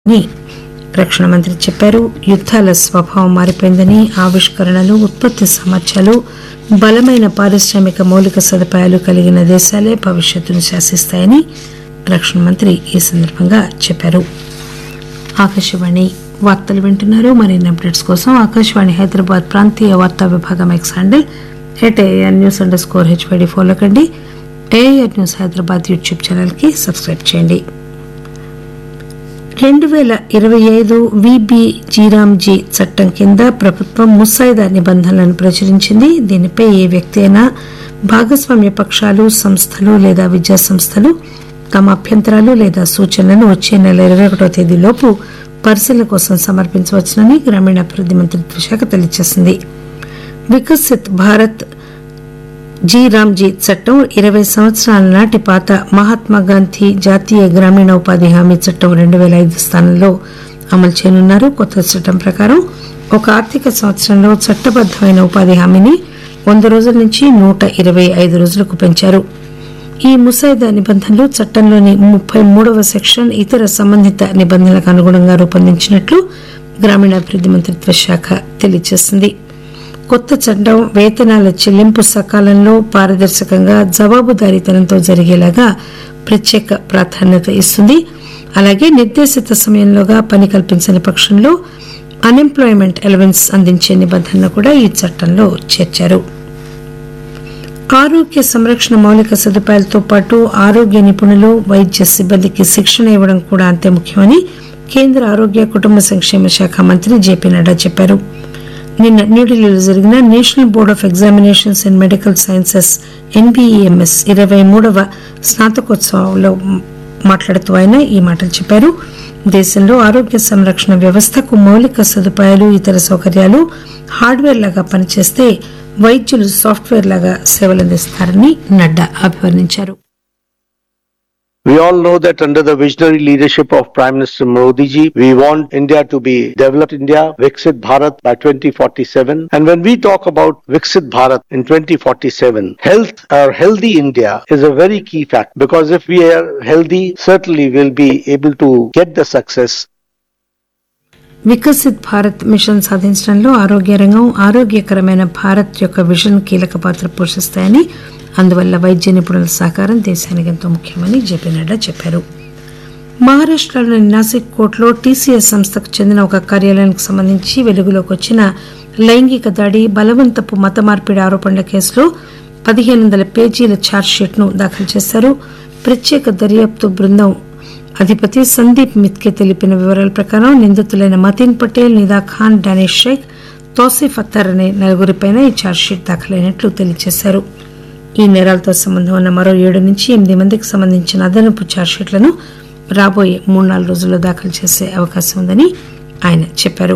అని రక్షణ మంత్రి చెప్పారు యుద్దాల స్వభావం మారిపోయిందని ఆవిష్కరణలు ఉత్పత్తి సామర్థ్యాలు బలమైన పారిశ్రామిక మౌలిక సదుపాయాలు కలిగిన దేశాలే భవిష్యత్తును శాసిస్తాయని రక్షణ మంత్రి ఈ సందర్భంగా చెప్పారు ఆకాశవాణి వార్తలు వింటున్నారు మరిన్ని అప్డేట్స్ కోసం ఆకాశవాణి హైదరాబాద్ ప్రాంతీయ వార్తా విభాగం X handle at AR news underscore HYD follow కండి ఏఆర్ న్యూస్ హైదరాబాద్ యూట్యూబ్ ఛానల్కి సబ్స్క్రైబ్ చేయండి రెండు వేల ఇరవై ఐదు విబి జీరాంజీ చట్టం కింద ప్రభుత్వం ముసాయిదా నిబంధనలను ప్రచురించింది దీనిపై ఏ వ్యక్తి అయినా భాగస్వామ్య పక్షాలు సంస్థలు లేదా విద్యా సంస్థలు తమ అభ్యంతరాలు లేదా సూచనలను వచ్చే నెల ఇరవై ఒకటో తేదీలోపు పరిశీలన కోసం సమర్పించవచ్చునని గ్రామీణాభివృద్ది మంత్రిత్వ శాఖ తెలియజేసింది వికసిత్ భారత్ జీ రామ్జీ చట్టం ఇరవై సంవత్సరాల నాటి పాత మహాత్మా గాంధీ జాతీయ గ్రామీణ ఉపాధి హామీ చట్టం రెండు వేల ఐదు స్థానంలో అమలు చేయనున్నారు కొత్త చట్టం ప్రకారం ఒక ఆర్థిక సంవత్సరంలో చట్టబద్దమైన ఉపాధి హామీని వంద రోజుల నుంచి నూట ఇరవై ఐదు రోజులకు పెంచారు ఈ ముసాయిదా నిబంధనలు చట్టంలోని ముప్పై మూడవ సెక్షన్ ఇతర సంబంధిత నిబంధనలకు అనుగుణంగా రూపొందించినట్లు గ్రామీణాభివృద్ది మంత్రిత్వ శాఖ తెలియజేసింది కొత్త చట్టం వేతనాల చెల్లింపు సకాలంలో పారదర్శకంగా జవాబుదారీతనంతో జరిగేలాగా ప్రత్యేక ప్రాధాన్యత ఇస్తుంది అలాగే నిర్దేశిత సమయంలోగా పని కల్పించని పక్షంలో అన్ఎంప్లాయ్మెంట్ అలవెన్స్ అందించే నిబంధనను కూడా ఈ చట్టంలో చేర్చారు ఆరోగ్య సంరక్షణ మౌలిక సదుపాయాలతో పాటు ఆరోగ్య నిపుణులు వైద్య సిబ్బందికి శిక్షణ ఇవ్వడం కూడా అంతే ముఖ్యమని కేంద్ర ఆరోగ్య కుటుంబ సంక్షేమ శాఖ మంత్రి జేపీ నడ్డా చెప్పారు నిన్న న్యూఢిల్లీలో జరిగిన national board of examinations in medical sciences NBEMS ఇరవై మూడవ స్నాతకోత్సవంలో మాట్లాడుతూ ఆయన ఈ మాటలు చెప్పారు దేశంలో ఆరోగ్య సంరక్షణ వ్యవస్థకు మౌలిక సదుపాయాలు ఇతర సౌకర్యాలు హార్డ్వేర్ లాగా పనిచేస్తే వైద్యులు సాఫ్ట్వేర్ లాగా సేవలందిస్తారని నడ్డా అభివర్ణించారు We all know that under the visionary leadership of Prime Minister Modi ji, we want India to be developed India, Viksit Bharat by 2047. And when we talk about Viksit Bharat in 2047, health or healthy India is a very key fact because if we are healthy, certainly we'll be able to get the success Viksit Bharat mission సాధించడంలో ఆరోగ్య రంగం ఆరోగ్యకరమైన భారత్ యొక్క vision కీలక పాత్ర పోషిస్తాయని అందువల్ల వైద్య నిపుణుల సహకారం దేశానికి ఎంతో ముఖ్యమని జేపీ నడ్డా చెప్పారు మహారాష్టలోని నాసిక్ కోర్టులో టీసీఎస్ సంస్థకు చెందిన ఒక కార్యాలయానికి సంబంధించి వెలుగులోకి వచ్చిన లైంగిక దాడి బలవంతపు మత మార్పిడి ఆరోపణల కేసులో పదిహేను వందల పేజీల ఛార్జ్షీట్ను దాఖలు చేశారు ప్రత్యేక దర్యాప్తు బృందం అధిపతి సందీప్ మిత్కే తెలిపిన వివరాల ప్రకారం నిందితులైన మతీన్ పటేల్ నిదా ఖాన్ డానిష్ షేక్ తోసిఫ్ అత్తర్ అనే నలుగురిపైన ఈ ఛార్జ్షీట్ దాఖలైనట్లు తెలియజేశారు ఈ నేరాలతో సంబంధం ఉన్న మరో ఏడు నుంచి ఎనిమిది మందికి సంబంధించిన అదనపు ఛార్జ్షీట్లను రాబోయే మూడు నాలుగు రోజుల్లో దాఖలు చేసే అవకాశం ఉందని ఆయన చెప్పారు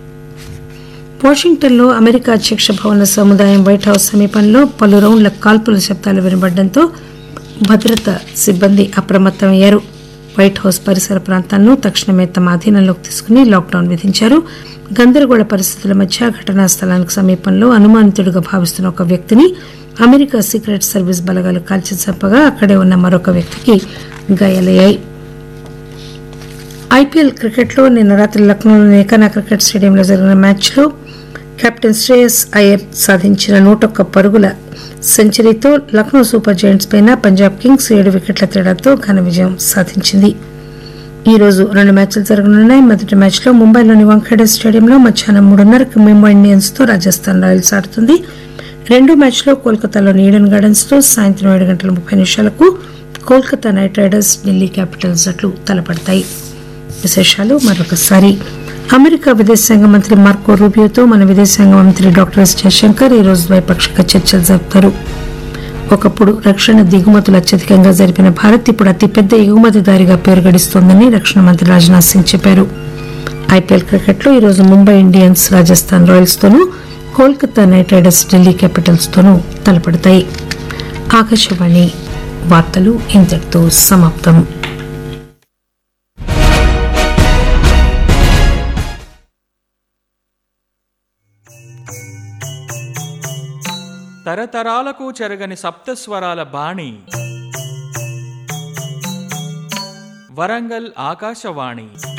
వాషింగ్టన్లో అమెరికా అధ్యక్ష భవన సముదాయం వైట్ హౌస్ సమీపంలో పలు రౌండ్ల కాల్పుల శబ్దాలు వినబడడంతో భద్రతా సిబ్బంది అప్రమత్తమయ్యారు వైట్ హౌస్ పరిసర ప్రాంతాలను తక్షణమే తమ అధీనంలోకి తీసుకుని లాక్డౌన్ విధించారు గందరగోళ పరిస్థితుల మధ్య ఘటనా స్థలానికి సమీపంలో అనుమానితుడిగా భావిస్తున్న ఒక వ్యక్తిని అమెరికా సీక్రెట్ సర్వీస్ బలగాలు కాల్చి చంపగా అక్కడే ఉన్న మరొక వ్యక్తికి గాయాలయ్యాయి ఐపీఎల్ క్రికెట్లో నిన్న రాత్రి లక్నోలోని ఏకానా క్రికెట్ స్టేడియంలో జరిగిన మ్యాచ్లో కెప్టెన్ శ్రేయస్ అయ్యర్ సాధించిన నూటొక్క పరుగుల సెంచరీతో లక్నో సూపర్ జైంట్స్ పైన పంజాబ్ కింగ్స్ ఏడు వికెట్ల తేడాతో ఘన విజయం సాధించింది ఈ రోజు రెండు మ్యాచ్లు జరగనున్నాయి మొదటి మ్యాచ్లో ముంబైలోని వాంఖేడే స్టేడియంలో మధ్యాహ్నం మూడున్నరకు ముంబై ఇండియన్స్ తో రాజస్థాన్ రాయల్స్ ఆడుతుంది రెండో మ్యాచ్లో కోల్కతాలోని ఈడెన్ గార్డెన్స్ తో సాయంత్రం ఏడు గంటల ముప్పై నిమిషాలకు Kolkata Knight Riders Delhi Capitals జట్లు తలపడతాయి విశేషాలు మరొకసారి అమెరికా విదేశాంగ మంత్రి మార్కో రూబియోతో మన విదేశాంగ మంత్రి డాక్టర్ ఎస్ జయశంకర్ ఈ రోజు ద్వైపాక్షిక చర్చలు జరుపుతారు ఒకప్పుడు రక్షణ దిగుమతులు అత్యధికంగా జరిపిన భారత్ ఇప్పుడు అతిపెద్ద ఎగుమతిదారిగా పేరు గడిస్తోందని రక్షణ మంత్రి రాజ్నాథ్ సింగ్ చెప్పారు ఐపీఎల్ క్రికెట్లో ఈరోజు ముంబై ఇండియన్స్ రాజస్థాన్ రాయల్స్ తోనూ Kolkata Knight Riders Delhi Capitals తోనూ తలపడతాయి ఆకాశవాణి వార్తలు ఇంతటితో సమాప్తం తరతరాలకు చెరగని సప్తస్వరాల బాణి వరంగల్ ఆకాశవాణి